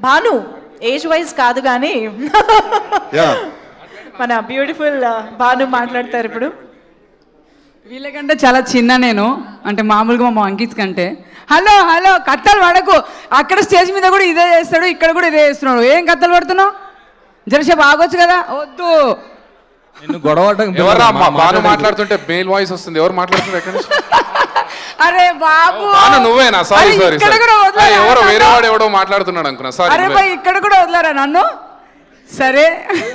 Bhanu age wise కాదు కానీ yeah మన బ్యూటిఫుల్ భాను మాట్లాడతారు ఇప్పుడు వీళ్ళకంటే చాలా చిన్న నేను అంటే మామూలుగా మా మంకీస్ కంటే హలో హలో కత్తలు పడకు అక్కడ స్టేజ్ మీద కూడా ఇదే చేస్తాడు ఇక్కడ కూడా ఇదే చేస్తున్నాడు ఏం కత్తలు పడుతున్నావు జరసేపు ఆగొచ్చు కదా వద్దు నిన్ను గొడవటం ఎవర్రా అమ్మా బాను మాట్లాడుతుంటే మేల్ వాయిస్ వస్తుంది ఎవరు మాట్లాడుతున్నారు ఎక్కడి నుంచి అరే బాబు బాను నువ్వేనా సారీ అరే, సారీ ఇక్కడ కూడా వదలరా ఎవరో నన్ను? వేరే వాడు ఎవడో మాట్లాడుతున్నాడు అనుకున్నా సారీ అరే భయ్ ఇక్కడ కూడా వదలరా నన్ను సరే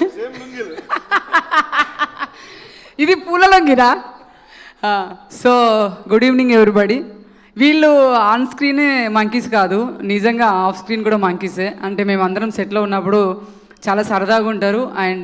ఇది పూల లొంగిరా సో గుడ్ ఈవినింగ్ ఎవ్రీబడి వీళ్ళు ఆన్ స్క్రీన్ మంకీస్ కాదు నిజంగా ఆఫ్ స్క్రీన్ కూడా మంకీసే అంటే మేము అందరం సెట్లో ఉన్నప్పుడు చాలా సరదాగా ఉంటారు అండ్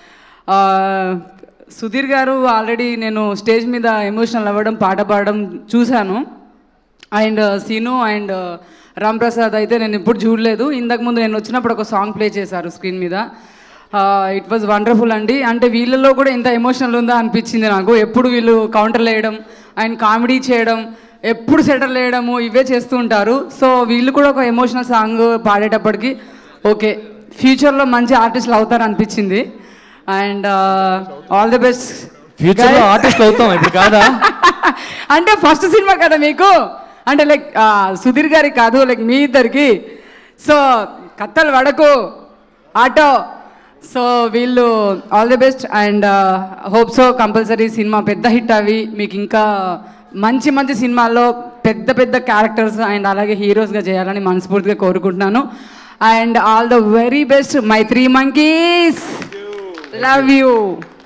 సుధీర్ గారు ఆల్రెడీ నేను స్టేజ్ మీద ఎమోషనల్ అవ్వడం పాట పాడడం చూశాను అండ్ సీను అండ్ రామ్ ప్రసాద్ అయితే నేను ఎప్పుడు చూడలేదు ఇంతకు ముందు నేను వచ్చినప్పుడు ఒక సాంగ్ ప్లే చేశారు స్క్రీన్ మీద ఇట్ వాజ్ వండర్ఫుల్ అండి అంటే వీళ్ళలో కూడా ఇంత ఎమోషనల్ ఉందా అనిపించింది నాకు ఎప్పుడు వీళ్ళు కౌంటర్లు వేయడం అండ్ కామెడీ చేయడం ఎప్పుడు సెటిల్ వేయడము ఇవే చేస్తూ ఉంటారు సో వీళ్ళు కూడా ఒక ఎమోషనల్ సాంగ్ పాడేటప్పటికి ఓకే ఫ్యూచర్లో మంచి ఆర్టిస్టులు అవుతారు అనిపించింది అండ్ ఆల్ ది బెస్ట్ ఫ్యూచర్లో ఆర్టిస్ట్ అవుతాం ఇప్పుడు కాదా అంటే ఫస్ట్ సినిమా కదా మీకు అంటే లైక్ సుధీర్ గారికి కాదు లైక్ మీ ఇద్దరికి సో కత్తలు వడకు ఆటో సో వీళ్ళు all the best and hope so compulsory cinema పెద్ద హిట్ అవి మీకు ఇంకా మంచి మంచి సినిమాల్లో పెద్ద పెద్ద క్యారెక్టర్స్ అండ్ అలాగే హీరోస్గా చేయాలని మనస్ఫూర్తిగా కోరుకుంటున్నాను and all the very best my three monkeys love you